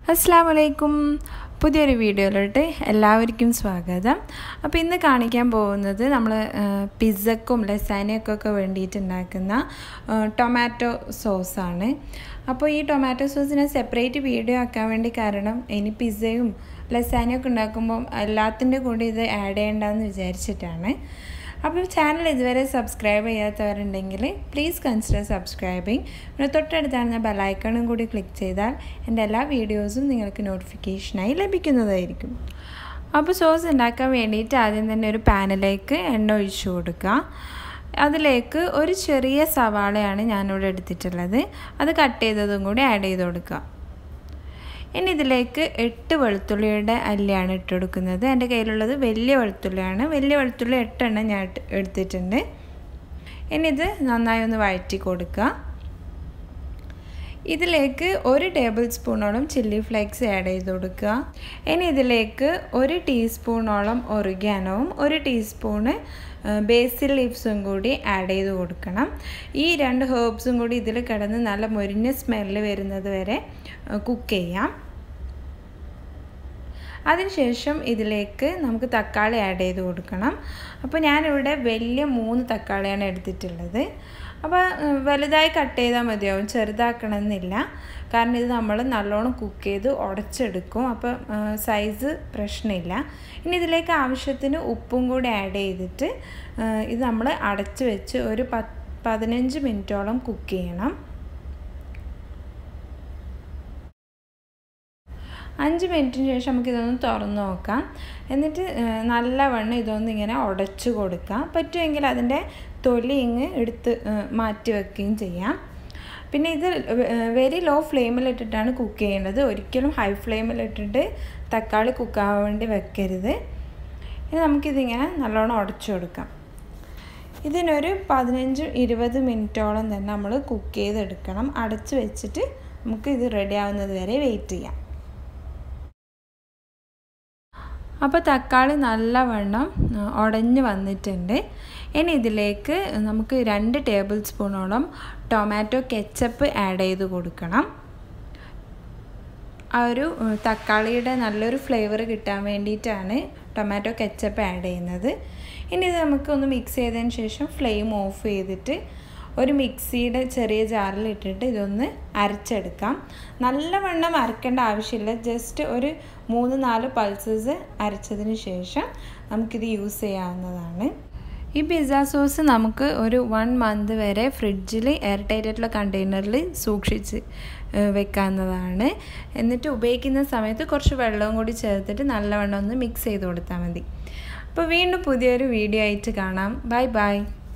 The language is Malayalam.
അസ്സാം വലൈക്കും പുതിയൊരു വീഡിയോയിലോട്ട് എല്ലാവർക്കും സ്വാഗതം അപ്പോൾ ഇന്ന് കാണിക്കാൻ പോകുന്നത് നമ്മൾ പിസ്സക്കും ലസാനയ്ക്കൊക്കെ വേണ്ടിയിട്ട് ഉണ്ടാക്കുന്ന ടൊമാറ്റോ സോസാണ് അപ്പോൾ ഈ ടൊമാറ്റോ സോസിനെ സെപ്പറേറ്റ് വീഡിയോ ആക്കാൻ വേണ്ടി കാരണം ഇനി പിസ്സയും ലസാനയൊക്കെ ഉണ്ടാക്കുമ്പോൾ എല്ലാത്തിൻ്റെ കൂടെ ഇത് ആഡ് ചെയ്യേണ്ടെന്ന് വിചാരിച്ചിട്ടാണ് അപ്പോൾ ചാനൽ ഇതുവരെ സബ്സ്ക്രൈബ് ചെയ്യാത്തവരുണ്ടെങ്കിൽ പ്ലീസ് കൺസിഡർ സബ്സ്ക്രൈബിങ് പിന്നെ തൊട്ടടുത്താണ് ബെലൈക്കണും കൂടി ക്ലിക്ക് ചെയ്താൽ എൻ്റെ എല്ലാ വീഡിയോസും നിങ്ങൾക്ക് നോട്ടിഫിക്കേഷനായി ലഭിക്കുന്നതായിരിക്കും അപ്പോൾ സോസ് ഉണ്ടാക്കാൻ വേണ്ടിയിട്ട് ആദ്യം തന്നെ ഒരു പാനിലേക്ക് എണ്ണ ഒഴിച്ചു കൊടുക്കുക അതിലേക്ക് ഒരു ചെറിയ സവാളയാണ് ഞാനിവിടെ എടുത്തിട്ടുള്ളത് അത് കട്ട് ചെയ്തതും കൂടി ആഡ് ചെയ്ത് കൊടുക്കുക ഇനി ഇതിലേക്ക് എട്ട് വെളുത്തുള്ളിയുടെ അല്ലിയാണ് ഇട്ട് കൊടുക്കുന്നത് എൻ്റെ കയ്യിലുള്ളത് വലിയ വെളുത്തുള്ളിയാണ് വലിയ വെളുത്തുള്ളി എട്ടെണ്ണം ഞാൻ എടുത്തിട്ടുണ്ട് ഇനി ഇത് നന്നായി ഒന്ന് വഴറ്റി കൊടുക്കുക ഇതിലേക്ക് ഒരു ടേബിൾ സ്പൂണോളം ചില്ലി ഫ്ലേക്സ് ആഡ് ചെയ്ത് കൊടുക്കുക ഇനി ഇതിലേക്ക് ഒരു ടീസ്പൂണോളം ഒറിഗാനവും ഒരു ടീസ്പൂണ് ബേസിൽ ലീവ്സും കൂടി ആഡ് ചെയ്ത് കൊടുക്കണം ഈ രണ്ട് ഹേർബ്സും കൂടി ഇതിൽ കിടന്ന് നല്ല മുരിഞ്ഞ സ്മെല്ല് വരുന്നത് വരെ കുക്ക് ചെയ്യാം അതിനുശേഷം ഇതിലേക്ക് നമുക്ക് തക്കാളി ആഡ് ചെയ്ത് കൊടുക്കണം അപ്പോൾ ഞാനിവിടെ വലിയ മൂന്ന് തക്കാളിയാണ് എടുത്തിട്ടുള്ളത് അപ്പോൾ വലുതായി കട്ട് ചെയ്താൽ മതിയാവും ചെറുതാക്കണമെന്നില്ല കാരണം ഇത് നമ്മൾ നല്ലോണം കുക്ക് ചെയ്ത് ഉടച്ചെടുക്കും അപ്പോൾ സൈസ് പ്രശ്നമില്ല ഇനി ഇതിലേക്ക് ആവശ്യത്തിന് ഉപ്പും കൂടി ആഡ് ചെയ്തിട്ട് ഇത് നമ്മൾ അടച്ച് വെച്ച് ഒരു പത്ത് പതിനഞ്ച് മിനിറ്റോളം കുക്ക് ചെയ്യണം അഞ്ച് മിനിറ്റിന് ശേഷം നമുക്ക് ഇതൊന്ന് തുറന്ന് നോക്കാം എന്നിട്ട് നല്ലവണ്ണം ഇതൊന്ന് ഇങ്ങനെ ഉടച്ച് കൊടുക്കാം പറ്റുമെങ്കിൽ അതിൻ്റെ തൊലി ഇങ്ങ് എടുത്ത് മാറ്റി വെക്കുകയും ചെയ്യാം പിന്നെ ഇത് വെരി ലോ ഫ്ലെയിമിലിട്ടിട്ടാണ് കുക്ക് ചെയ്യേണ്ടത് ഒരിക്കലും ഹൈ ഫ്ലെയിമിലിട്ടിട്ട് തക്കാളി കുക്കാവാൻ വേണ്ടി വെക്കരുത് ഇനി നമുക്കിതിങ്ങനെ നല്ലോണം ഉടച്ചു കൊടുക്കാം ഇതിനൊരു പതിനഞ്ച് ഇരുപത് മിനിറ്റോളം തന്നെ നമ്മൾ കുക്ക് ചെയ്തെടുക്കണം അടച്ച് വെച്ചിട്ട് നമുക്ക് ഇത് റെഡി ആവുന്നത് വരെ വെയിറ്റ് ചെയ്യാം അപ്പോൾ തക്കാളി നല്ലവണ്ണം ഉടഞ്ഞ് വന്നിട്ടുണ്ട് ഇനി ഇതിലേക്ക് നമുക്ക് രണ്ട് ടേബിൾ സ്പൂണോളം ടൊമാറ്റോ കെച്ചപ്പ് ആഡ് ചെയ്ത് കൊടുക്കണം ആ ഒരു തക്കാളിയുടെ നല്ലൊരു ഫ്ലേവർ കിട്ടാൻ വേണ്ടിയിട്ടാണ് ടൊമാറ്റോ കെച്ചപ്പ് ആഡ് ചെയ്യുന്നത് ഇനി ഇത് നമുക്കൊന്ന് മിക്സ് ചെയ്തതിന് ശേഷം ഫ്ലെയിം ഓഫ് ചെയ്തിട്ട് ഒരു മിക്സിയുടെ ചെറിയ ജാറിൽ ഇട്ടിട്ട് ഇതൊന്ന് അരച്ചെടുക്കാം നല്ലവണ്ണം അരക്കേണ്ട ആവശ്യമില്ല ജസ്റ്റ് ഒരു മൂന്ന് നാല് പൾസസ് അരച്ചതിന് ശേഷം നമുക്കിത് യൂസ് ചെയ്യാവുന്നതാണ് ഈ പിസ്സ സോസ് നമുക്ക് ഒരു വൺ മന്ത് വരെ ഫ്രിഡ്ജിൽ എയർ ടൈറ്റായിട്ടുള്ള കണ്ടെയ്നറിൽ സൂക്ഷിച്ച് വെക്കാവുന്നതാണ് എന്നിട്ട് ഉപയോഗിക്കുന്ന സമയത്ത് കുറച്ച് വെള്ളവും കൂടി ചേർത്തിട്ട് നല്ലവണ്ണം ഒന്ന് മിക്സ് ചെയ്ത് കൊടുത്താൽ മതി അപ്പോൾ വീണ്ടും പുതിയൊരു വീഡിയോ ആയിട്ട് കാണാം ബൈ ബൈ